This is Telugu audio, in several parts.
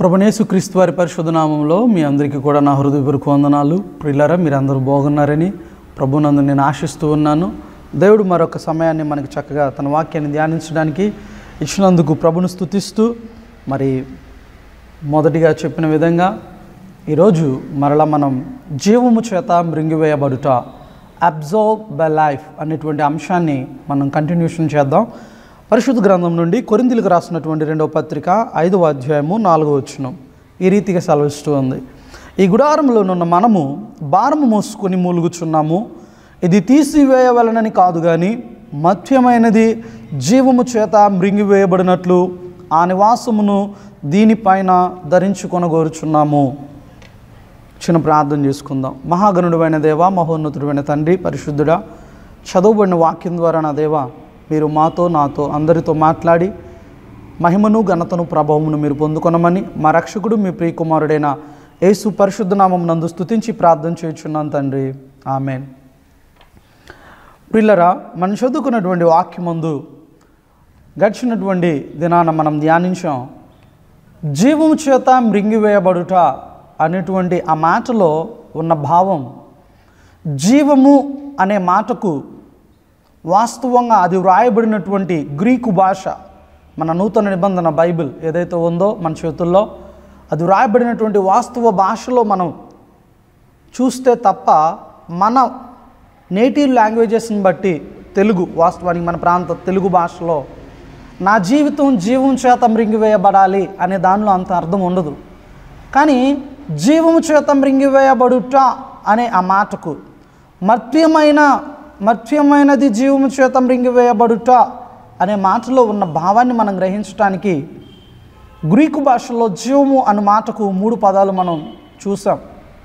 ప్రభునేసు క్రీస్తు వారి పరిశుద్ధ నామంలో మీ అందరికీ కూడా నా హృదయపూర్వక వందనాలు ప్రిల్లరా మీరందరూ బాగున్నారని ప్రభునందు నేను ఆశిస్తూ ఉన్నాను దేవుడు మరొక సమయాన్ని మనకి చక్కగా తన వాక్యాన్ని ధ్యానించడానికి ఇచ్చినందుకు ప్రభును స్తుతిస్తూ మరి మొదటిగా చెప్పిన విధంగా ఈరోజు మరలా మనం జీవము చేత మృంగివేయబడుట అబ్జర్వ్ బై లైఫ్ అనేటువంటి అంశాన్ని మనం కంటిన్యూషన్ చేద్దాం పరిశుద్ధ గ్రంథం నుండి కొరిందులకు రాసినటువంటి రెండవ పత్రిక ఐదవ అధ్యాయము నాలుగో వచనం ఈ రీతిగా సెలవిస్తూ ఉంది ఈ గుడారంలోనున్న మనము భారము మోసుకొని మూలుగుచున్నాము ఇది తీసివేయవలనని కాదు కానీ మధ్యమైనది జీవము చేత మృంగివేయబడినట్లు ఆ నివాసమును దీనిపైన ధరించుకొనగోరుచున్నాము చిన్న ప్రార్థన చేసుకుందాం మహాగణుడైన దేవ మహోన్నతుడైన తండ్రి పరిశుద్ధుడా చదువుబడిన వాక్యం ద్వారా నా దేవ మీరు మాతో నాతో అందరితో మాట్లాడి మహిమను ఘనతను ప్రభావమును మీరు పొందుకొనమని మా రక్షకుడు మీ ప్రియకుమారుడైన యేసు పరిశుద్ధ నామం నందు స్తుతించి ప్రార్థన చేయుచున్నాను తండ్రి ఆమెన్ పిల్లరా మనం చదువుకున్నటువంటి వాక్యమందు గడిచినటువంటి దినాన మనం ధ్యానించాం జీవము చేత మృంగివేయబడుట అనేటువంటి ఆ మాటలో ఉన్న భావం జీవము అనే మాటకు వాస్తవంగా అది వ్రాయబడినటువంటి గ్రీకు భాష మన నూతన నిబంధన బైబిల్ ఏదైతే ఉందో మన చేతుల్లో అది వ్రాయబడినటువంటి వాస్తవ భాషలో మనం చూస్తే తప్ప మన నేటివ్ లాంగ్వేజెస్ని బట్టి తెలుగు వాస్తవానికి మన ప్రాంత తెలుగు భాషలో నా జీవితం జీవం చేత మృంగివేయబడాలి అనే దానిలో అంత అర్థం ఉండదు కానీ జీవము చేత మృంగివేయబడుట అనే ఆ మాటకు మర్త్యమైన మర్త్యమైనది జీవము చేత మృంగివేయబడుట అనే మాటలో ఉన్న భావాన్ని మనం గ్రహించడానికి గ్రీకు భాషలో జీవము అనే మాటకు మూడు పదాలు మనం చూసాం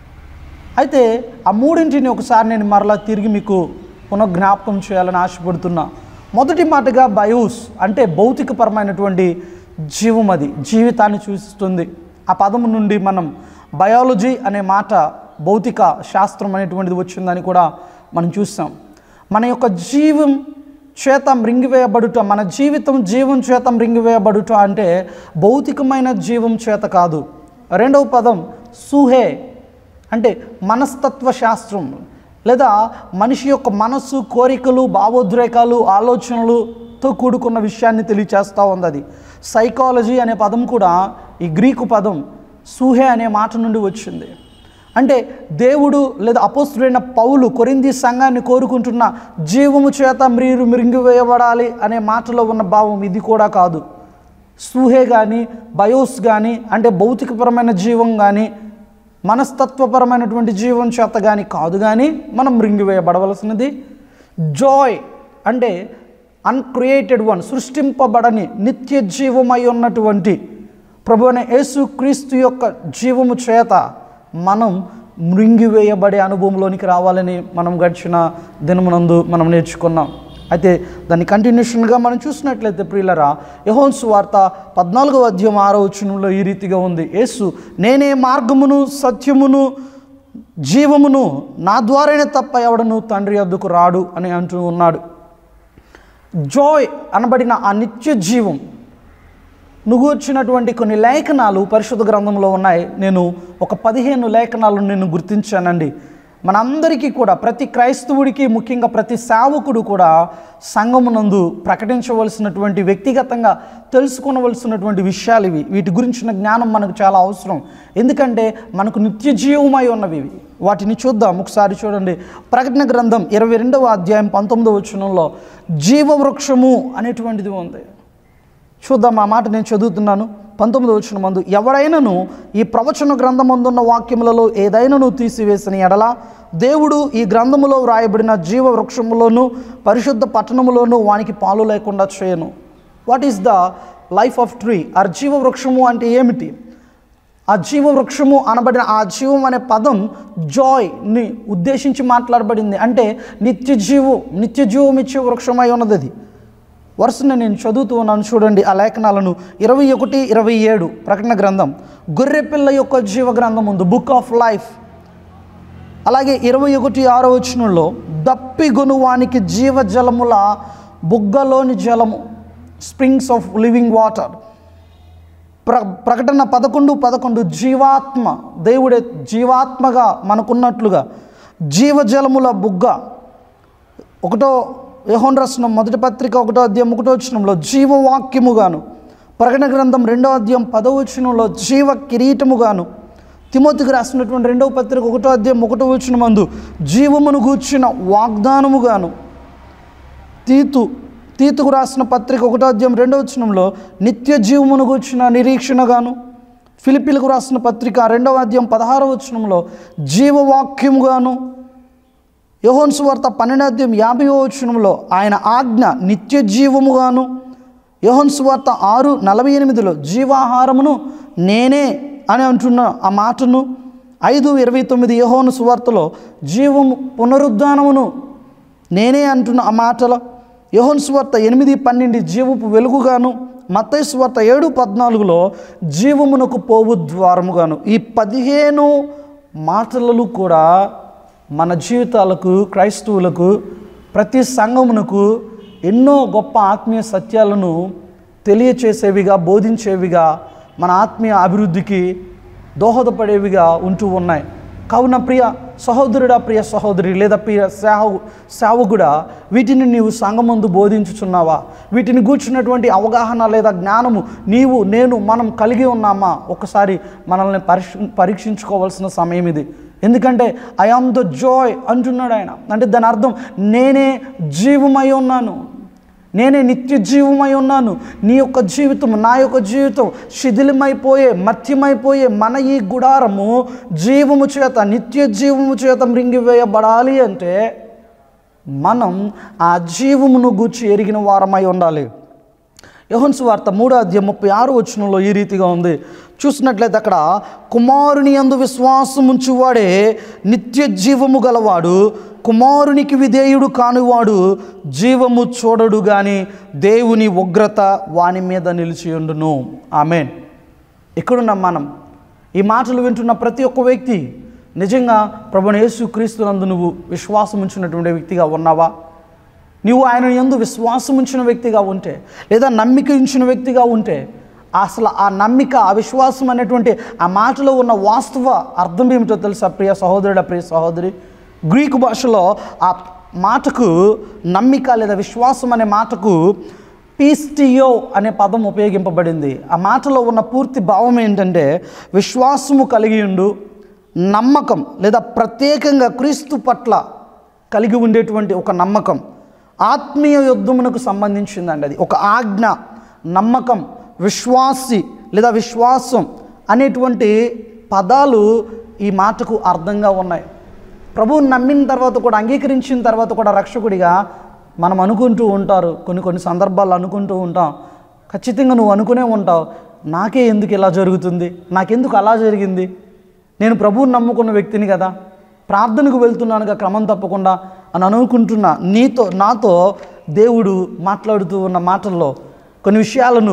అయితే ఆ మూడింటిని ఒకసారి నేను మరలా తిరిగి మీకు పునఃజ్ఞాపకం చేయాలని ఆశపడుతున్నా మొదటి మాటగా బయోస్ అంటే భౌతికపరమైనటువంటి జీవం అది జీవితాన్ని సూచిస్తుంది ఆ పదము నుండి మనం బయాలజీ అనే మాట భౌతిక శాస్త్రం అనేటువంటిది వచ్చిందని కూడా మనం చూస్తాం మన యొక్క జీవం చేత మృంగివేయబడుట మన జీవితం జీవం చేత మృంగివేయబడుట అంటే భౌతికమైన జీవం చేత కాదు రెండవ పదం సుహే అంటే మనస్తత్వ శాస్త్రం లేదా మనిషి యొక్క మనస్సు కోరికలు భావోద్రేకాలు ఆలోచనలుతో కూడుకున్న విషయాన్ని తెలియచేస్తూ ఉంది అది సైకాలజీ అనే పదం కూడా ఈ గ్రీకు పదం సూహే అనే మాట నుండి వచ్చింది అంటే దేవుడు లేదా అపోస్తుడైన పౌలు కొరింది సంఘాన్ని కోరుకుంటున్న జీవము చేత మీరు మృంగివేయబడాలి అనే మాటలో ఉన్న భావం ఇది కూడా కాదు సూహే కానీ బయోస్ కానీ అంటే భౌతికపరమైన జీవం కానీ మనస్తత్వపరమైనటువంటి జీవం చేత కానీ కాదు కానీ మనం మృంగివేయబడవలసినది జాయ్ అంటే అన్క్రియేటెడ్ వన్ సృష్టింపబడని నిత్య జీవమై ఉన్నటువంటి ప్రభు అనే యేసు క్రీస్తు యొక్క జీవము చేత మనం మృంగివేయబడే అనుభవంలోనికి రావాలని మనం గడిచిన దినమునందు మనం నేర్చుకున్నాం అయితే దాన్ని కంటిన్యూషన్గా మనం చూసినట్లయితే ప్రియులరా యహోన్స్ వార్త పద్నాలుగో అధ్యాయం ఆరో వచనంలో ఈ రీతిగా ఉంది యేసు నేనే మార్గమును సత్యమును జీవమును నా ద్వారానే తప్ప ఎవడను తండ్రి వద్దకు రాడు అని అంటూ ఉన్నాడు జాయ్ అనబడిన ఆ నిత్య జీవం నువ్వు వచ్చినటువంటి కొన్ని లేఖనాలు పరిశుద్ధ గ్రంథంలో ఉన్నాయి నేను ఒక పదిహేను లేఖనాలను నేను గుర్తించానండి మనందరికీ కూడా ప్రతి క్రైస్తవుడికి ముఖ్యంగా ప్రతి సేవకుడు కూడా సంఘమునందు ప్రకటించవలసినటువంటి వ్యక్తిగతంగా తెలుసుకొనవలసినటువంటి విషయాలు ఇవి వీటి గురించిన జ్ఞానం మనకు చాలా అవసరం ఎందుకంటే మనకు నిత్య జీవమై ఉన్నవి ఇవి వాటిని చూద్దాం ఒకసారి చూడండి ప్రకటన గ్రంథం ఇరవై రెండవ అధ్యాయం పంతొమ్మిదవ వచనంలో జీవవృక్షము అనేటువంటిది ఉంది చూద్దాం ఆ మాట నేను చదువుతున్నాను పంతొమ్మిది వచ్చిన మందు ఎవడైనను ఈ ప్రవచన గ్రంథమందున్న వాక్యములలో ఏదైనాను తీసివేసిన ఎడల దేవుడు ఈ గ్రంథములో వ్రాయబడిన జీవ వృక్షములోను పరిశుద్ధ పట్టణములోను వానికి పాలు లేకుండా చేయను what is the life of tree ఆ జీవ వృక్షము అంటే ఏమిటి ఆ జీవ వృక్షము అనబడిన ఆ జీవం అనే పదం జాయ్ని ఉద్దేశించి మాట్లాడబడింది అంటే నిత్య జీవం నిత్య జీవం ఇచ్చే వృక్షమై ఉన్నది అది వరుసను నేను చదువుతూ ఉన్నాను చూడండి ఆ లేఖనాలను ఇరవై ఒకటి ఇరవై ఏడు ప్రకటన గ్రంథం గొర్రెపిల్ల యొక్క జీవ గ్రంథం ఉంది బుక్ ఆఫ్ లైఫ్ అలాగే ఇరవై ఒకటి ఆరో వచనంలో దప్పిగొనువానికి జీవజలముల బుగ్గలోని జలము స్ప్రింగ్స్ ఆఫ్ లివింగ్ వాటర్ ప్ర ప్రకటన పదకొండు పదకొండు జీవాత్మ దేవుడే జీవాత్మగా మనకున్నట్లుగా జీవజలముల బుగ్గ ఒకటో యెహోను రాసిన మొదటి పత్రిక ఒకటో అధ్యాయం ఒకటో వచనంలో జీవవాక్యముగాను ప్రకటన గ్రంథం రెండో అధ్యాయం పదో వచనంలో జీవ కిరీటముగాను తిమోతికి రాసినటువంటి రెండవ పత్రిక ఒకటో అధ్యాయం ఒకటో వచనం మందు జీవమును గూర్చిన వాగ్దానముగాను తీతు తీతుకు రాసిన పత్రిక ఒకటో అధ్యాయం రెండో వచనంలో నిత్య జీవమును గూర్చిన నిరీక్షణగాను ఫిలిపిలకు రాసిన పత్రిక రెండవ అధ్యాయం పదహారవ వచనంలో జీవవాక్యముగాను యోహోన్ సువార్త పన్నెండు అధ్యాయం యాభై వచనంలో ఆయన ఆజ్ఞ నిత్య జీవముగాను యోహోన్ సువార్త ఆరు నలభై ఎనిమిదిలో జీవాహారమును నేనే అని అంటున్న ఆ మాటను ఐదు ఇరవై తొమ్మిది యోహోను సువార్తలో జీవము పునరుద్ధానమును నేనే అంటున్న ఆ మాటలో యోహోన్ సువార్త ఎనిమిది పన్నెండు జీవపు వెలుగుగాను మత్తయి సువార్త ఏడు పద్నాలుగులో జీవమునకు పోవు ద్వారముగాను ఈ పదిహేను మాటలలో కూడా మన జీవితాలకు క్రైస్తవులకు ప్రతి సంఘమునకు ఎన్నో గొప్ప ఆత్మీయ సత్యాలను తెలియచేసేవిగా బోధించేవిగా మన ఆత్మీయ అభివృద్ధికి దోహదపడేవిగా ఉంటూ ఉన్నాయి కావున ప్రియ సహోదరుడా ప్రియ సహోదరి లేదా ప్రియ సేవ సేవకుడా వీటిని నీవు సంఘమందు బోధించుచున్నావా వీటిని కూర్చున్నటువంటి అవగాహన లేదా జ్ఞానము నీవు నేను మనం కలిగి ఉన్నామా ఒకసారి మనల్ని పరీక్ష పరీక్షించుకోవాల్సిన సమయం ఇది ఎందుకంటే ఐ ఆమ్ ద జాయ్ అంటున్నాడు ఆయన అంటే దాని అర్థం నేనే జీవమై ఉన్నాను నేనే నిత్య జీవమై ఉన్నాను నీ యొక్క జీవితం నా యొక్క జీవితం శిథిలమైపోయే మత్యమైపోయే మన ఈ గుడారము జీవము చేత నిత్య జీవము చేత మృంగివేయబడాలి అంటే మనం ఆ జీవమును గూర్చి ఎరిగిన వారమై ఉండాలి యోహన్స్ వార్త మూడో అధ్యాయం ముప్పై ఆరు వచనంలో ఈ రీతిగా ఉంది చూసినట్లయితే అక్కడ కుమారుని యందు విశ్వాసం ఉంచువాడే నిత్య జీవము గలవాడు కుమారునికి విధేయుడు కానివాడు జీవము చూడడు గాని దేవుని ఉగ్రత వాని మీద నిలిచి ఉండును ఆమెన్ ఎక్కడున్నాం మనం ఈ మాటలు వింటున్న ప్రతి ఒక్క వ్యక్తి నిజంగా ప్రభుని యేసు క్రీస్తునందు నువ్వు విశ్వాసం ఉంచినటువంటి వ్యక్తిగా ఉన్నావా నీవు ఆయన ఎందు విశ్వాసం ఉంచిన వ్యక్తిగా ఉంటే లేదా నమ్మిక ఉంచిన వ్యక్తిగా ఉంటే అసలు ఆ నమ్మిక ఆ విశ్వాసం అనేటువంటి ఆ మాటలో ఉన్న వాస్తవ అర్థం ఏమిటో తెలుసా ప్రియ సహోదరుడ ప్రియ సహోదరి గ్రీకు భాషలో ఆ మాటకు నమ్మిక లేదా విశ్వాసం అనే మాటకు పీస్టియో అనే పదం ఉపయోగింపబడింది ఆ మాటలో ఉన్న పూర్తి భావం ఏంటంటే విశ్వాసము కలిగి ఉండు నమ్మకం లేదా ప్రత్యేకంగా క్రీస్తు పట్ల కలిగి ఉండేటువంటి ఒక నమ్మకం ఆత్మీయ యుద్ధమునకు సంబంధించిందండి అది ఒక ఆజ్ఞ నమ్మకం విశ్వాసి లేదా విశ్వాసం అనేటువంటి పదాలు ఈ మాటకు అర్థంగా ఉన్నాయి ప్రభువుని నమ్మిన తర్వాత కూడా అంగీకరించిన తర్వాత కూడా రక్షకుడిగా మనం అనుకుంటూ ఉంటారు కొన్ని కొన్ని సందర్భాలు అనుకుంటూ ఉంటాం ఖచ్చితంగా నువ్వు అనుకునే ఉంటావు నాకే ఎందుకు ఇలా జరుగుతుంది నాకెందుకు అలా జరిగింది నేను ప్రభువుని నమ్ముకున్న వ్యక్తిని కదా ప్రార్థనకు వెళ్తున్నానుగా క్రమం తప్పకుండా అని అనుకుంటున్నా నీతో నాతో దేవుడు మాట్లాడుతూ ఉన్న మాటల్లో కొన్ని విషయాలను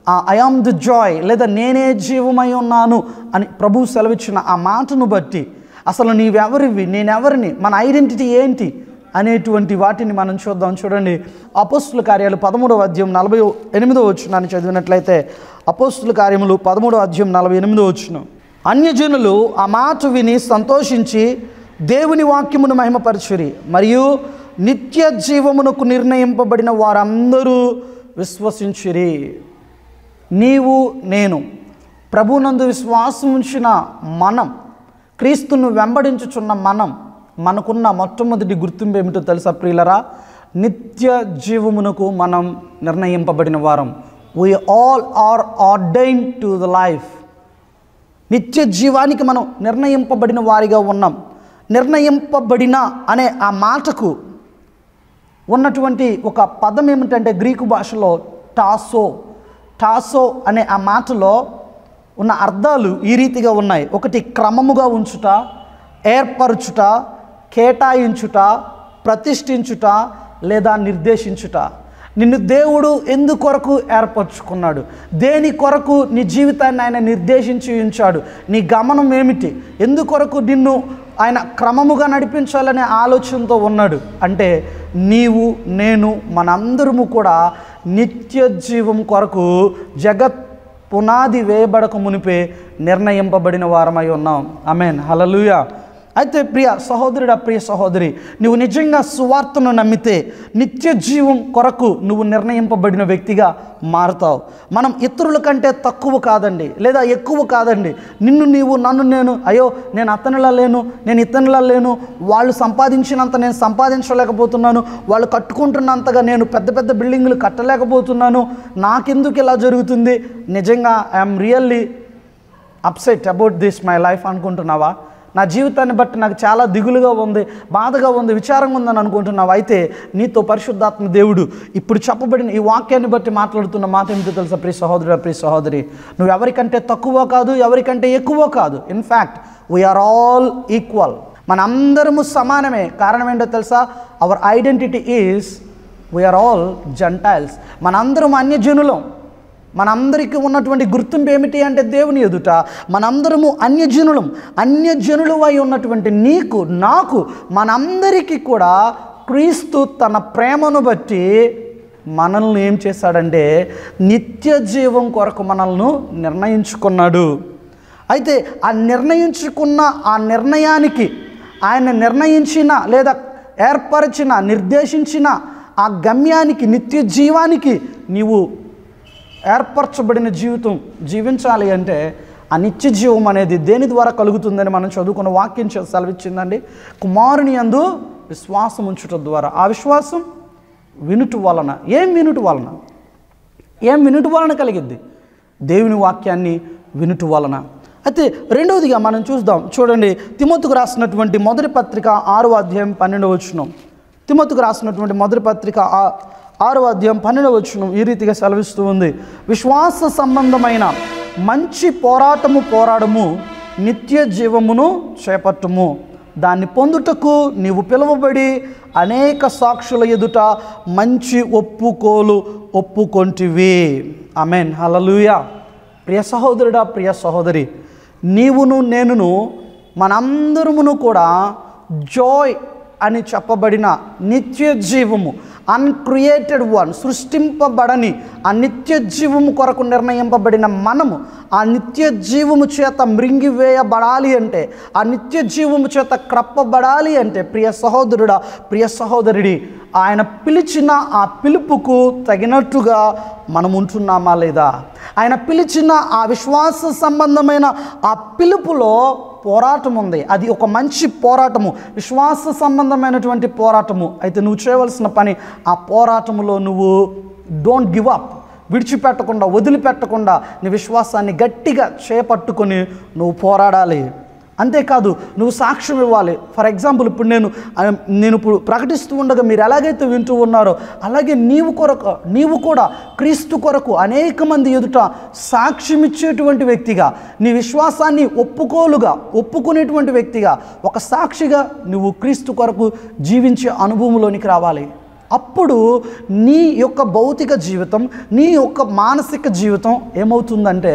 ఐ ఆమ్ ది జాయ్ లేదా నేనే జీవమై ఉన్నాను అని ప్రభు సెలవిచ్చిన ఆ మాటను బట్టి అసలు నీవెవరివి నేనెవరిని మన ఐడెంటిటీ ఏంటి అనేటువంటి వాటిని మనం చూద్దాం చూడండి అపోస్తుల కార్యాలు పదమూడవ అధ్యాయం నలభై ఎనిమిదో వచ్చినాన్ని చదివినట్లయితే అపోస్తుల కార్యములు పదమూడవ అధ్యాయం నలభై ఎనిమిదో వచ్చిన అన్యజనులు ఆ మాట విని సంతోషించి దేవుని వాక్యమును మహిమపరచురి మరియు నిత్య జీవమునకు నిర్ణయింపబడిన వారందరూ విశ్వసించిరి నీవు నేను ప్రభునందు విశ్వాసం ఉంచిన మనం క్రీస్తును వెంబడించుచున్న మనం మనకున్న మొట్టమొదటి గుర్తింపు ఏమిటో తెలుసా ప్రియులరా నిత్య జీవమునకు మనం నిర్ణయింపబడిన వారం we all are ordained to the life నిత్య జీవానికి మనం నిర్ణయింపబడిన వారిగా ఉన్నాం నిర్ణయింపబడిన అనే ఆ మాటకు ఉన్నటువంటి ఒక పదం ఏమిటంటే గ్రీకు భాషలో టాసో టాసో అనే ఆ మాటలో ఉన్న అర్థాలు ఈ రీతిగా ఉన్నాయి ఒకటి క్రమముగా ఉంచుట ఏర్పరచుట కేటాయించుట ప్రతిష్ఠించుట లేదా నిర్దేశించుట నిన్ను దేవుడు ఎందుకొరకు ఏర్పరచుకున్నాడు దేని కొరకు నీ జీవితాన్ని ఆయన నిర్దేశించి ఉంచాడు నీ గమనం ఏమిటి ఎందుకొరకు నిన్ను ఆయన క్రమముగా నడిపించాలనే ఆలోచనతో ఉన్నాడు అంటే నీవు నేను మనందరము కూడా నిత్య జీవం కొరకు జగత్ పునాది వేయబడక మునిపే నిర్ణయింపబడిన వారమై ఉన్నాం ఆమెన్ హలలుయా అయితే ప్రియ సహోదరుడా ప్రియ సహోదరి నువ్వు నిజంగా సువార్తను నమ్మితే నిత్య జీవం కొరకు నువ్వు నిర్ణయింపబడిన వ్యక్తిగా మారుతావు మనం ఇతరుల కంటే తక్కువ కాదండి లేదా ఎక్కువ కాదండి నిన్ను నీవు నన్ను నేను అయ్యో నేను అతనిలా లేను నేను ఇతనిలా లేను వాళ్ళు సంపాదించినంత నేను సంపాదించలేకపోతున్నాను వాళ్ళు కట్టుకుంటున్నంతగా నేను పెద్ద పెద్ద బిల్డింగులు కట్టలేకపోతున్నాను నాకెందుకు ఇలా జరుగుతుంది నిజంగా I'm really upset about this my life అనుకుంటున్నావా నా జీవితాన్ని బట్టి నాకు చాలా దిగులుగా ఉంది బాధగా ఉంది విచారంగా ఉందని అనుకుంటున్నావు అయితే నీతో పరిశుద్ధాత్మ దేవుడు ఇప్పుడు చెప్పబడిన ఈ వాక్యాన్ని బట్టి మాట్లాడుతున్న మాట ఏమిటో తెలుసా ప్రియ సహోదరు ప్రియ సహోదరి నువ్వు ఎవరికంటే తక్కువ కాదు ఎవరికంటే ఎక్కువ కాదు ఇన్ఫ్యాక్ట్ వీఆర్ ఆల్ ఈక్వల్ మన అందరము సమానమే కారణం ఏంటో తెలుసా our identity is we are all Gentiles మనందరం అన్యజనులం మనందరికీ ఉన్నటువంటి గుర్తింపు ఏమిటి అంటే దేవుని ఎదుట మనందరము అన్యజనులం అన్యజనులు అయి ఉన్నటువంటి నీకు నాకు మనందరికీ కూడా క్రీస్తు తన ప్రేమను బట్టి మనల్ని ఏం చేశాడంటే నిత్య జీవం కొరకు మనల్ని నిర్ణయించుకున్నాడు అయితే ఆ నిర్ణయించుకున్న ఆ నిర్ణయానికి ఆయన నిర్ణయించిన లేదా ఏర్పరిచిన నిర్దేశించిన ఆ గమ్యానికి నిత్య జీవానికి నీవు ఏర్పరచబడిన జీవితం జీవించాలి అంటే ఆ నిత్య జీవం అనేది దేని ద్వారా కలుగుతుందని మనం చదువుకున్న వాక్యం చే- సెలవిచ్చిందండి కుమారుని అందు విశ్వాసం ఉంచుట ద్వారా ఆ విశ్వాసం వినుట వలన ఏం వినుట వలన ఏం వినుట వలన కలిగిద్ది దేవుని వాక్యాన్ని వినుట వలన అయితే రెండవదిగా మనం చూద్దాం చూడండి తిమోతుకు రాసినటువంటి మొదటి పత్రిక ఆరో అధ్యాయం పన్నెండవ వచనం తిమోతుకు రాసినటువంటి మొదటి పత్రిక ఆ- ఆరో అధ్యాయం పన్నెండవ వచనం ఈ రీతిగా సెలవిస్తూ ఉంది విశ్వాస సంబంధమైన మంచి పోరాటము పోరాడము నిత్య జీవమును చేపట్టుము దాన్ని పొందుటకు నీవు పిలువబడి అనేక సాక్షుల ఎదుట మంచి ఒప్పుకోలు ఒప్పుకొంటివి అమెన్ హలలుయా ప్రియ సహోదరుడా ప్రియ సహోదరి నీవును నేనును మనందరమును కూడా జాయ్ అని చెప్పబడిన నిత్య జీవము అన్క్రియేటెడ్ వన్ సృష్టింపబడని ఆ నిత్య జీవము కొరకు నిర్ణయింపబడిన మనము ఆ నిత్య జీవము చేత మృంగివేయబడాలి అంటే ఆ నిత్య జీవము చేత క్రప్పబడాలి అంటే ప్రియ సహోదరుడా ప్రియ సహోదరుడి ఆయన పిలిచిన ఆ పిలుపుకు తగినట్టుగా మనం ఉంటున్నామా లేదా ఆయన పిలిచిన ఆ విశ్వాస సంబంధమైన ఆ పిలుపులో పోరాటం ఉంది అది ఒక మంచి పోరాటము విశ్వాస సంబంధమైనటువంటి పోరాటము అయితే నువ్వు చేయవలసిన పని ఆ పోరాటములో నువ్వు డోంట్ గివ్ అప్ విడిచిపెట్టకుండా వదిలిపెట్టకుండా నీ విశ్వాసాన్ని గట్టిగా చేపట్టుకొని నువ్వు పోరాడాలి అంతేకాదు నువ్వు సాక్ష్యం ఇవ్వాలి ఫర్ ఎగ్జాంపుల్ ఇప్పుడు నేను ఆ, నేను ఇప్పుడు ప్రకటిస్తూ ఉండగా మీరు ఎలాగైతే వింటూ ఉన్నారో అలాగే నీవు కొరకు నీవు కూడా క్రీస్తు కొరకు అనేక మంది ఎదుట సాక్ష్యం ఇచ్చేటువంటి వ్యక్తిగా నీ విశ్వాసాన్ని ఒప్పుకోలుగా ఒప్పుకునేటువంటి వ్యక్తిగా ఒక సాక్షిగా నువ్వు క్రీస్తు కొరకు జీవించే అనుభవంలోనికి రావాలి అప్పుడు నీ యొక్క భౌతిక జీవితం నీ యొక్క మానసిక జీవితం ఏమవుతుందంటే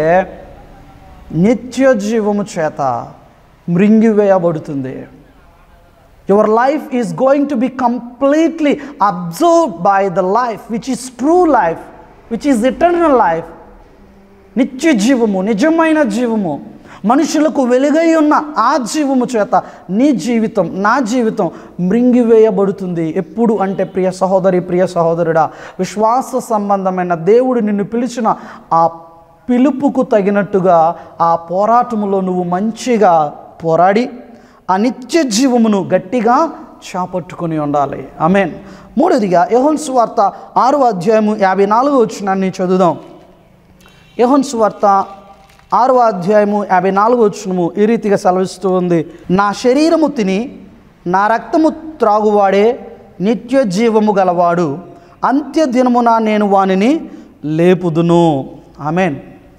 నిత్య జీవము చేత మృంగివేయబడుతుంది your life is going to be completely absorb by the life which is true life which is eternal life నిత్య జీవము నిజమైన జీవము మనుషులకు వెలుగై ఉన్న ఆ జీవము చేత నీ జీవితం నా జీవితం మృంగివేయబడుతుంది ఎప్పుడు అంటే ప్రియ సహోదరి ప్రియ సహోదరుడా విశ్వాస సంబంధమైన దేవుడు నిన్ను పిలిచిన ఆ పిలుపుకు తగినట్టుగా ఆ పోరాటములో నువ్వు మంచిగా పోరాడి ఆ నిత్య జీవమును గట్టిగా చేపట్టుకుని ఉండాలి ఆమెన్ మూడోదిగా యెహోను సువార్త ఆరో అధ్యాయము యాభై నాలుగు వచ్చినాన్ని చదువుదాం యెహోను సువార్త ఆరో అధ్యాయము యాభై నాలుగు వచ్చినము ఈ రీతిగా సెలవిస్తూ ఉంది నా శరీరము తిని నా రక్తము త్రాగువాడే నిత్య జీవము గలవాడు అంత్య దినమున నేను వానిని లేపుదును ఆమెన్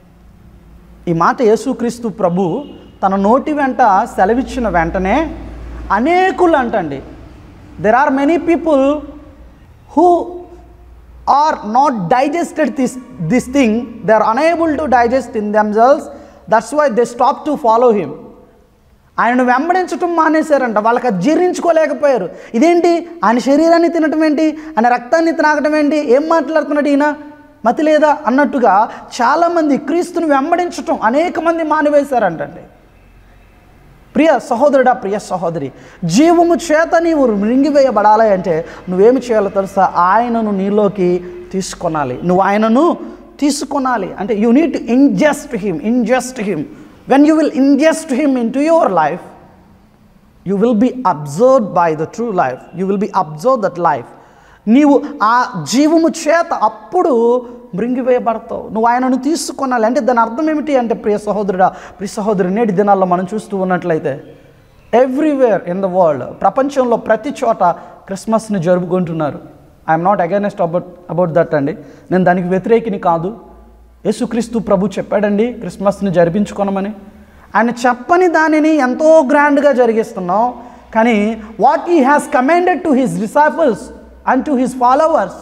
ఈ మాట యేసుక్రీస్తు ప్రభు తన నోటి వెంట సెలవిచ్చిన వెంటనే అనేకులు అంటండి there are many people who are not digested this this thing they are unable to digest in themselves that's why they stop to follow him ఆయనను వెంబడించటం మానేశారంట వాళ్ళకి అది జీర్ణించుకోలేకపోయారు ఇదేంటి ఆయన శరీరాన్ని తినటం ఏంటి ఆయన రక్తాన్ని త్రాగటం ఏంటి ఏం మాట్లాడుతున్నాడు ఈయన మతి లేదా అన్నట్టుగా చాలామంది క్రీస్తుని వెంబడించటం అనేక మంది మానివేశారంటండి ప్రియ సహోదరుడా ప్రియ సహోదరి జీవము చేత నీవు మృంగివేయబడాలి అంటే నువ్వేమి చేయాలో తెలుసా ఆయనను నీలోకి తీసుకొనాలి నువ్వు ఆయనను తీసుకొనాలి అంటే you need to ingest him ingest him when you will ingest him into your life you will be absorb by the true life you will be absorb that life నీవు ఆ జీవము చేత అప్పుడు మృంగివేయబడతావు నువ్వు ఆయనను తీసుకొనాలి అంటే దాని అర్థం ఏమిటి అంటే ప్రియ సహోదరుడా ప్రియ సహోదరు నేటి దినాల్లో మనం చూస్తూ ఉన్నట్లయితే ఎవ్రీవేర్ ఇన్ ద వరల్డ్ ప్రపంచంలో ప్రతి చోట క్రిస్మస్ని జరుపుకుంటున్నారు I'm not against about about that అండి నేను దానికి వ్యతిరేకిని కాదు యేసుక్రీస్తు ప్రభు చెప్పాడండి క్రిస్మస్ని జరిపించుకోనమని ఆయన చెప్పని దానిని ఎంతో గ్రాండ్గా జరిగిస్తున్నాం కానీ what he has commanded to his disciples and to his followers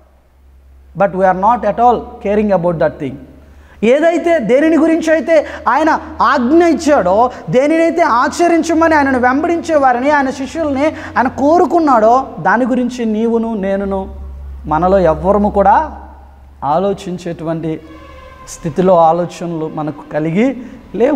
but we are not at all caring about that thing ఏదైతే దేనిని గురించి అయితే ఆయన ఆజ్ఞ ఇచ్చాడో దేనినైతే ఆచరించమని ఆయనను వెంబడించే వారిని ఆయన శిష్యుల్ని ఆయన కోరుకున్నాడో దాని గురించి నీవును నేనును మనలో ఎవ్వరము కూడా ఆలోచించేటువంటి స్థితిలో ఆలోచనలు మనకు కలిగి లేవు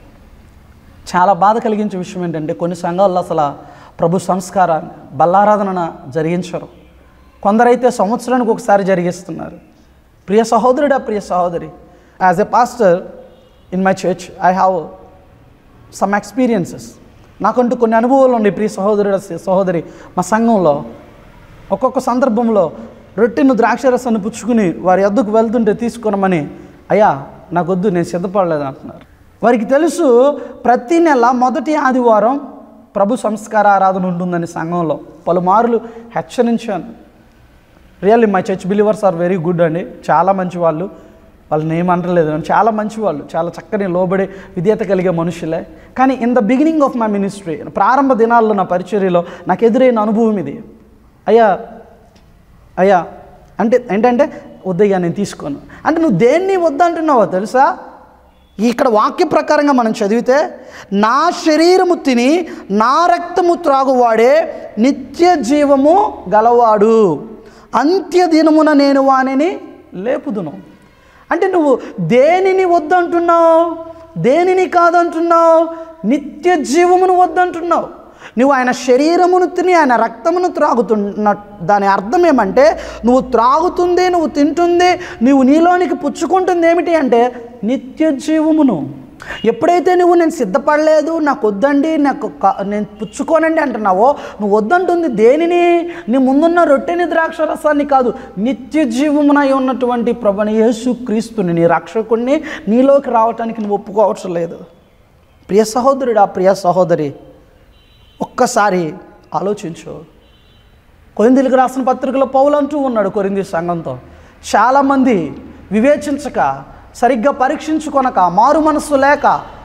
చాలా బాధ కలిగించే విషయం ఏంటంటే కొన్ని సంఘాల్లో అసలు ప్రభు సంస్కారాన్ని బల్లారాధన జరిగించరు కొందరైతే సంవత్సరానికి ఒకసారి జరిగిస్తున్నారు ప్రియ సహోదరుడా ప్రియ సహోదరి as a pastor in my church I have some experiences నాకంటూ కొన్ని అనుభవాలు ఉన్నాయి ప్రియ సహోదరుడ సహోదరి మా సంఘంలో ఒక్కొక్క సందర్భంలో రొట్టెను ద్రాక్షరసాన్ని పుచ్చుకుని వారి ఎద్దుకు వెళ్తుంటే తీసుకునమని అయ్యా నాకొద్దు నేను సిద్ధపడలేదు అంటున్నారు వారికి తెలుసు ప్రతి నెల మొదటి ఆదివారం ప్రభు సంస్కార ఆరాధన ఉంటుందని సంఘంలో పలుమార్లు హెచ్చరించాను really my church believers are very good అండి చాలా మంచి వాళ్ళు వాళ్ళని ఏమంటలేదు చాలా మంచి వాళ్ళు చాలా చక్కని లోబడి విధేయత కలిగే మనుషులే కానీ in the beginning of my ministry ప్రారంభ దినాల్లో నా పరిచర్యలో నాకు ఎదురైన అనుభవం ఇది అయ్యా అయ్యా అంటే ఏంటంటే వద్దయ్యా నేను తీసుకోను అంటే నువ్వు దేన్ని వద్దంటున్నావో తెలుసా ఇక్కడ వాక్య ప్రకారంగా మనం చదివితే నా శరీరము తిని నా రక్తము త్రాగువాడే నిత్య జీవము గలవాడు అంత్య దినమున నేను వానిని లేపుదును అంటే నువ్వు దేనిని వద్దంటున్నావు దేనిని కాదంటున్నావు నిత్య జీవమును వద్దంటున్నావు నువ్వు ఆయన శరీరమును తిని ఆయన రక్తమును త్రాగుతున్న దాని అర్థం ఏమంటే నువ్వు త్రాగుతుంది నువ్వు తింటుంది నువ్వు నీలోనికి పుచ్చుకుంటుంది ఏమిటి అంటే నిత్య జీవమును ఎప్పుడైతే నువ్వు నేను సిద్ధపడలేదు నాకు వద్దండి నాకు క- నేను పుచ్చుకోనండి అంటున్నావో నువ్వు వద్దంటుంది దేనిని నీ ముందున్న రొట్టెని ద్రాక్ష రసాన్ని కాదు నిత్య జీవమునై ఉన్నటువంటి ప్రభుని యేసు క్రీస్తుని నీ రక్షకుణ్ణి నీలోకి రావటానికి నువ్వు ఒప్పుకోవటం లేదు ప్రియ సహోదరుడా ప్రియ సహోదరి ఒక్కసారి ఆలోచించు కొరిందీలకు రాసిన పత్రికలో పౌలు అంటూ ఉన్నాడు కొరింది సంఘంతో చాలామంది వివేచించక సరిగ్గా పరీక్షించుకొనక మారు మనస్సు లేక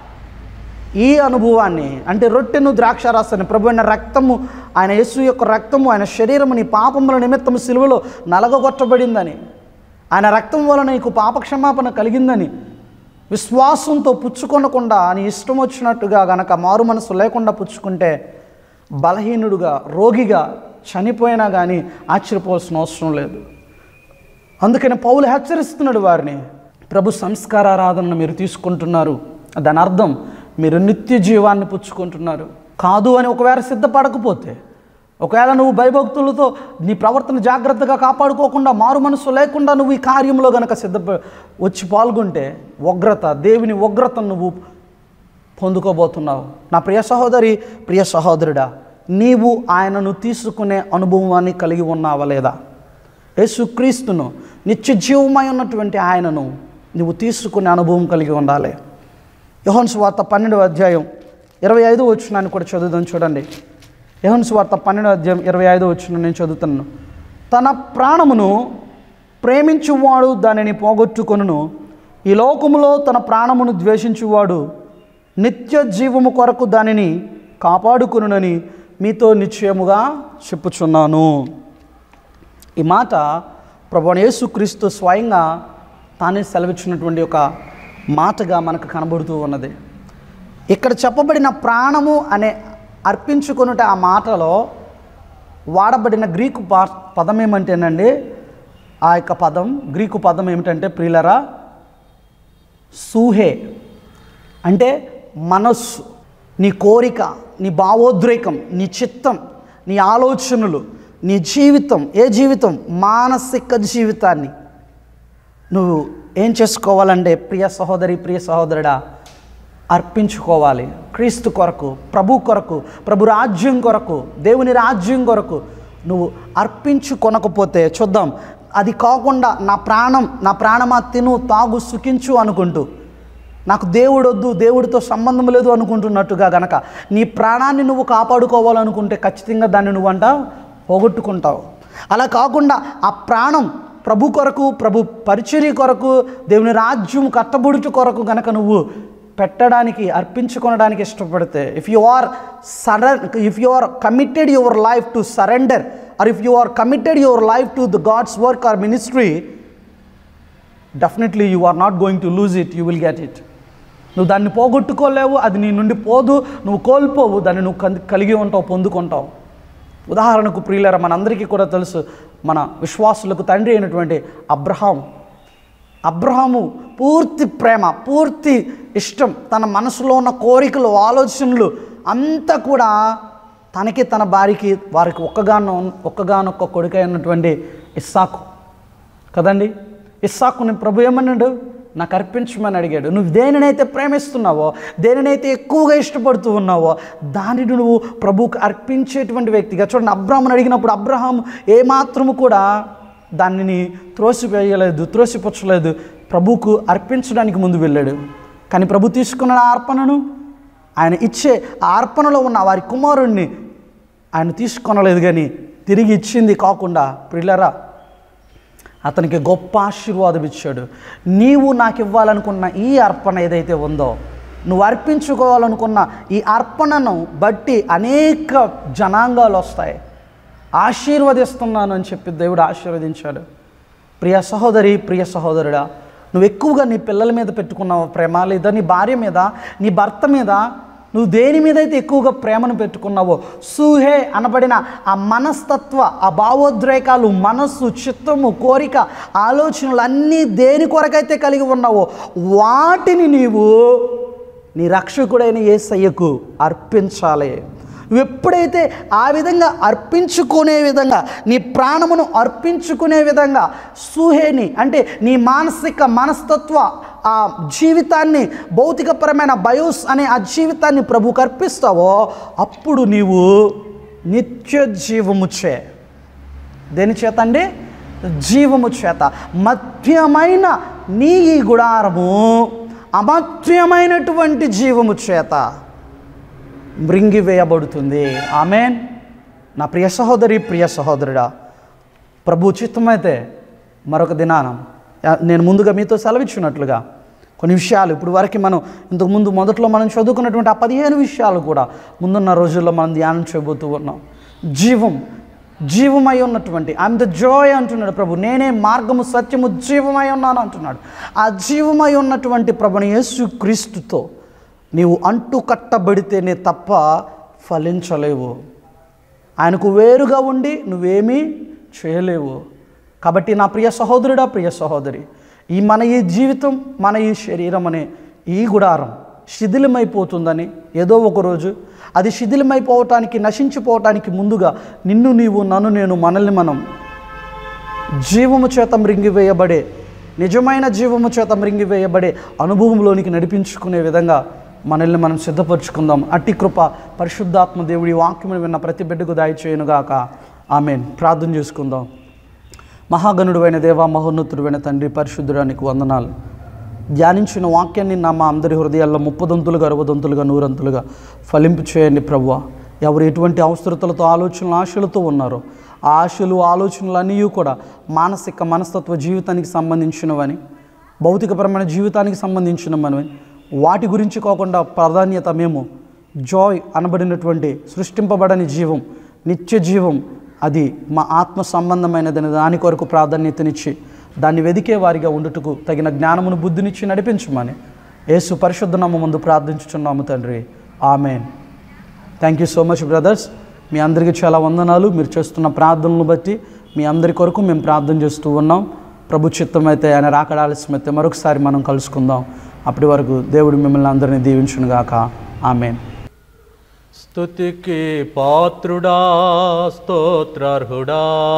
ఈ అనుభవాన్ని అంటే రొట్టెను ద్రాక్షారాసాన్ని ప్రభు అయిన రక్తము ఆయన యేసు యొక్క రక్తము ఆయన శరీరము నీ పాపముల నిమిత్తము సిలువలో నలగగొట్టబడిందని ఆయన రక్తం వలన నీకు పాపక్షమాపణ కలిగిందని విశ్వాసంతో పుచ్చుకొనకుండా నీ ఇష్టం వచ్చినట్టుగా గనక మారు మనసు లేకుండా పుచ్చుకుంటే బలహీనుడుగా రోగిగా చనిపోయినా కానీ ఆశ్చర్యపోవాల్సిన అవసరం లేదు అందుకని పౌలు హెచ్చరిస్తున్నాడు వారిని ప్రభు సంస్కారారాధనను మీరు తీసుకుంటున్నారు దాని అర్థం మీరు నిత్య జీవాన్ని పుచ్చుకుంటున్నారు కాదు అని ఒకవేళ సిద్ధపడకపోతే ఒకవేళ నువ్వు భయభక్తులతో నీ ప్రవర్తన జాగ్రత్తగా కాపాడుకోకుండా మారు మనసు లేకుండా నువ్వు ఈ కార్యంలో గనక సిద్ధ వచ్చి పాల్గొంటే ఉగ్రత దేవుని ఉగ్రతను నువ్వు పొందుకోబోతున్నావు నా ప్రియ సహోదరి ప్రియ సహోదరుడా నీవు ఆయనను తీసుకునే అనుభవాన్ని కలిగి ఉన్నావా లేదా యేసుక్రీస్తును నిత్య జీవమై ఉన్నటువంటి ఆయనను నువ్వు తీసుకునే అనుభవం కలిగి ఉండాలి యోహన్ వార్త పన్నెండవ అధ్యాయం ఇరవై ఐదు వచ్చినాన్ని కూడా చదువుదాం చూడండి యోహన్ వార్త పన్నెండవ అధ్యాయం ఇరవై ఐదు వచ్చిన నేను చదువుతున్నాను తన ప్రాణమును ప్రేమించువాడు దానిని పోగొట్టుకొనును ఈ లోకములో తన ప్రాణమును ద్వేషించువాడు నిత్య జీవము కొరకు దానిని కాపాడుకునునని మీతో నిశ్చయముగా చెప్పుచున్నాను ఈ మాట ప్రభు యేసుక్రీస్తు స్వయంగా తానే సెలవిచ్చినటువంటి ఒక మాటగా మనకు కనబడుతూ ఉన్నది ఇక్కడ చెప్పబడిన ప్రాణము అనే అర్పించుకొనుట ఆ మాటలో వాడబడిన గ్రీకు పా పదం ఏమంటేనండి ఆ యొక్క పదం గ్రీకు పదం ఏమిటంటే ప్రియులరా సూహే అంటే మనస్సు నీ కోరిక నీ భావోద్రేకం నీ చిత్తం నీ ఆలోచనలు నీ జీవితం ఏ జీవితం మానసిక జీవితాన్ని నువ్వు ఏం చేసుకోవాలంటే ప్రియ సహోదరి ప్రియ సహోదరుడా అర్పించుకోవాలి క్రీస్తు కొరకు ప్రభు కొరకు ప్రభు రాజ్యం కొరకు దేవుని రాజ్యం కొరకు నువ్వు అర్పించుకొనకపోతే చూద్దాం అది కాకుండా నా ప్రాణం నా ప్రాణమా తిను తాగు సుఖించు అనుకుంటూ నాకు దేవుడు వద్దు దేవుడితో సంబంధం లేదు అనుకుంటున్నట్టుగా గనక నీ ప్రాణాన్ని నువ్వు కాపాడుకోవాలనుకుంటే ఖచ్చితంగా దాన్ని నువ్వంట పోగొట్టుకుంటావు అలా కాకుండా ఆ ప్రాణం ప్రభు కొరకు ప్రభు పరిచర్య కొరకు దేవుని రాజ్యం కట్టబుడుచు కొరకు గనక నువ్వు పెట్టడానికి అర్పించుకొనడానికి ఇష్టపడితే if you are surrender if you are committed your life to surrender or if you are committed your life to the God's work or ministry definitely you are not going to lose it you will get it నువ్వు దాన్ని పోగొట్టుకోలేవు అది నీ నుండి పోదు నువ్వు కోల్పోవు దాన్ని నువ్వు కన్- కలిగి ఉంటావు పొందుకుంటావు ఉదాహరణకు ప్రియులర మనందరికీ కూడా తెలుసు మన విశ్వాసులకు తండ్రి అయినటువంటి అబ్రహాం అబ్రహాము పూర్తి ప్రేమ పూర్తి ఇష్టం తన మనసులో ఉన్న కోరికలు ఆలోచనలు అంతా కూడా తనకి తన భార్యకి వారికి ఒక్కగానో ఒక్కగానొక్క కొడుకైనటువంటి ఇస్సాకు కదండి ఇస్సాకుని ప్రభు ఏమన్నాడు నాకు అర్పించమని అడిగాడు నువ్వు దేనినైతే ప్రేమిస్తున్నావో దేనినైతే ఎక్కువగా ఇష్టపడుతూ ఉన్నావో దానిని నువ్వు ప్రభువుకు అర్పించేటువంటి వ్యక్తిగా చూడండి అబ్రాహ్మను అడిగినప్పుడు అబ్రహాం ఏమాత్రము కూడా దానిని త్రోసివేయలేదు త్రోసిపుచ్చలేదు ప్రభువుకు అర్పించడానికి ముందు వెళ్ళాడు కానీ ప్రభు తీసుకున్న ఆ అర్పణను ఆయన ఇచ్చే ఆ అర్పణలో ఉన్న వారి కుమారుణ్ణి ఆయన తీసుకొనలేదు కానీ తిరిగి ఇచ్చింది కాకుండా ప్రిల్లరా అతనికి గొప్ప ఆశీర్వాదం ఇచ్చాడు నీవు నాకు ఇవ్వాలనుకున్న ఈ అర్పణ ఏదైతే ఉందో నువ్వు అర్పించుకోవాలనుకున్న ఈ అర్పణను బట్టి అనేక జనాంగాలు వస్తాయి ఆశీర్వదిస్తున్నాను అని చెప్పి దేవుడు ఆశీర్వదించాడు ప్రియ సహోదరి ప్రియ సహోదరుడా నువ్వు ఎక్కువగా నీ పిల్లల మీద పెట్టుకున్న ప్రేమ లేదా నీ భార్య మీద నీ భర్త మీద నువ్వు దేని మీద అయితే ఎక్కువగా ప్రేమను పెట్టుకున్నావో సూహే అనబడిన ఆ మనస్తత్వ ఆ భావోద్రేకాలు మనస్సు చిత్తము కోరిక ఆలోచనలు అన్నీ దేని కొరకైతే కలిగి ఉన్నావో వాటిని నీవు నీ రక్షకుడైన యేసయ్యకు అర్పించాలి నువ్వు ఎప్పుడైతే ఆ విధంగా అర్పించుకునే విధంగా నీ ప్రాణమును అర్పించుకునే విధంగా సూహేని అంటే నీ మానసిక మనస్తత్వ ఆ జీవితాన్ని భౌతికపరమైన బయోస్ అనే ఆ జీవితాన్ని ప్రభుకు అర్పిస్తావో అప్పుడు నీవు నిత్య జీవము చే దేని చేత అండి జీవము చేత మధ్యమైన నీ ఈ గుడారము అమధ్యమైనటువంటి జీవము చేత మృంగివేయబడుతుంది ఆమెన్ నా ప్రియ సహోదరి ప్రియ సహోదరుడా ప్రభు చిత్తమైతే మరొక దినాన యా- నేను ముందుగా మీతో సెలవిచ్చినట్లుగా కొన్ని విషయాలు ఇప్పుడు వరకు మనం ఇంతకు ముందు మొదట్లో మనం చదువుకున్నటువంటి ఆ పదిహేను విషయాలు కూడా ముందున్న రోజుల్లో మనం ధ్యానం చేయబోతూ ఉన్నాం జీవం జీవమై ఉన్నటువంటి ఐఎమ్ ద జాయ్ అంటున్నాడు ప్రభు నేనే మార్గము సత్యము జీవమై ఉన్నాను అంటున్నాడు ఆ జీవమై ఉన్నటువంటి ప్రభుని యేసు క్రీస్తుతో నీవు అంటు కట్టబడితేనే తప్ప ఫలించలేవు ఆయనకు వేరుగా ఉండి నువ్వేమీ చేయలేవు కాబట్టి నా ప్రియ సహోదరుడా ప్రియ సహోదరి ఈ మన ఈ జీవితం మన ఈ శరీరం అనే ఈ గుడారం శిథిలమైపోతుందని ఏదో ఒక రోజు అది శిథిలమైపోవటానికి నశించిపోవటానికి ముందుగా నిన్ను నీవు నన్ను నేను మనల్ని మనం జీవము చేత మృంగివేయబడే నిజమైన జీవము చేత మృంగివేయబడే అనుభవంలోనికి నడిపించుకునే విధంగా మనల్ని మనం సిద్ధపరచుకుందాం అట్టి కృప పరిశుద్ధాత్మ దేవుడి వాక్యమును విన్న ప్రతి బిడ్డకు దయచేయనుగాక ఆమెన్ ప్రార్థన చేసుకుందాం మహాగణుడు అయిన దేవ మహోన్నతుడు తండ్రి పరిశుద్ధుడానికి వందనాలు ధ్యానించిన వాక్యాన్ని నా మా అందరి హృదయాల్లో ముప్పదంతులుగా అరవదంతులుగా నూరంతులుగా ఫలింపు చేయండి ప్రభువ ఎవరు ఎటువంటి అవసరతలతో ఆలోచనలు ఆశలతో ఉన్నారో ఆ ఆశలు ఆలోచనలు అన్నీ కూడా మానసిక మనస్తత్వ జీవితానికి సంబంధించినవని భౌతికపరమైన జీవితానికి సంబంధించినవని వాటి గురించి కాకుండా ప్రాధాన్యత మేము జాయ్ అనబడినటువంటి సృష్టింపబడని జీవం నిత్య జీవం అది మా ఆత్మ సంబంధమైనదని దాని కొరకు ప్రాధాన్యతనిచ్చి దాన్ని వెదికే వారిగా ఉండుటకు తగిన జ్ఞానమును బుద్ధినిచ్చి నడిపించమని యేసు పరిశుద్ధ నామ ముందు ప్రార్థించుచున్నాము తండ్రి amen thank you so much brothers మీ అందరికీ చాలా వందనాలు మీరు చేస్తున్న ప్రార్థనలను బట్టి మీ అందరి కొరకు మేము ప్రార్థన చేస్తూ ఉన్నాం ప్రభు చిత్తం అయితే ఆయన రాకడ ఆలస్యం అయితే మరొకసారి మనం కలుసుకుందాం అప్పటి వరకు దేవుడు మిమ్మల్ని అందరినీ దీవించును గాక ఆమెన్ స్తుతికి పాత్రుడా స్తోత్రార్హుడా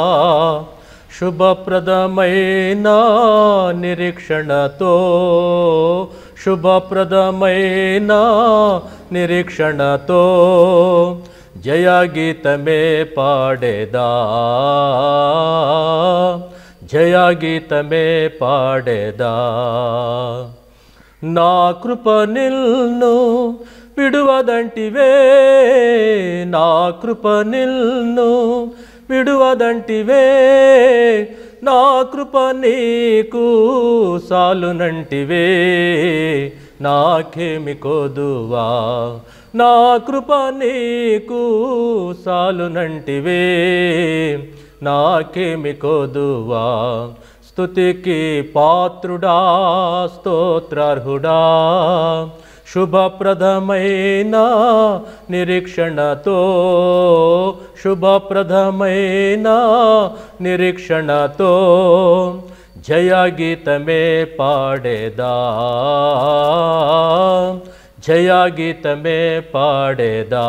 శుభప్రదమైన నిరీక్షణతో శుభప్రదమైన నిరీక్షణతో జయగీతమే పాడేదా జయగీతమే పాడేదా నా కృప నిల్ను విడువదంటివే నా కృప నిల్ను విడువదంటివే నా కృప నీకు సాలునంటివే నాకేమి కోదువా నా కృప నీకు సాలునంటివే నాకేమి కోదువా స్తుతికి పాత్రుడా స్తోత్రార్హుడా శుభప్రదమైన నిరీక్షణతో శుభప్రదమైన నిరీక్షణతో జయగీతమే పాడేదా జయగీతమే పాడేదా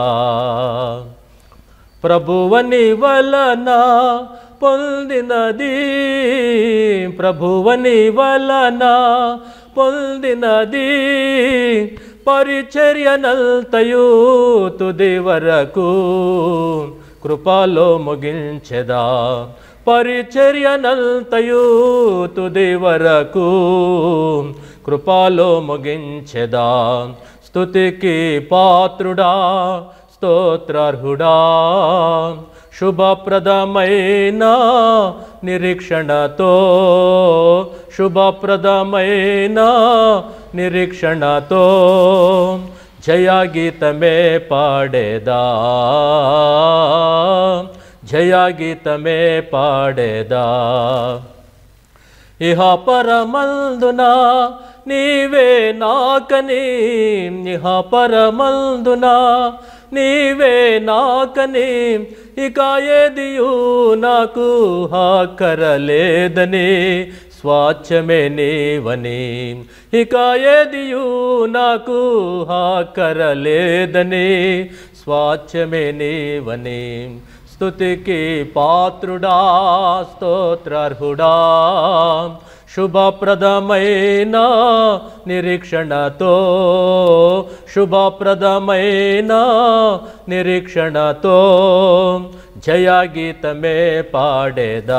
ప్రభువని వలన పొందినది ప్రభువని వలన పొందినది పరిచర్యనల్తయు తుది వరకు కృపలో ముగించెదా పరిచర్యనల్తయు తుది వరకు కృపలో ముగించెదా స్తుతికి పాత్రుడా స్తోత్రార్హుడా శుభప్రదమైన నిరీక్షణతో శుభప్రదమైన నిరీక్షణతో జయగీతమే పాడేదా జయగీతమే పాడేదా ఇహ పరమందున నీవే నాకని ఇహ పరమందున నీవే నాకని ఇక ఏదియు నాకు హాకరలేదని స్వాచ్ఛమే నీవని ఇక ఏదియు నాకు హాకరలేదని స్వాచ్ఛమే నీవని స్తుతికి పాత్రుడా స్తోత్రార్హుడా శుభప్రదమైన నిరీక్షణతో శుభప్రదమైన నిరీక్షణతో జయగీతమే పాడేదా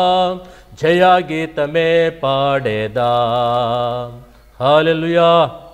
జయగీతమే పాడేదా హాలెలుయా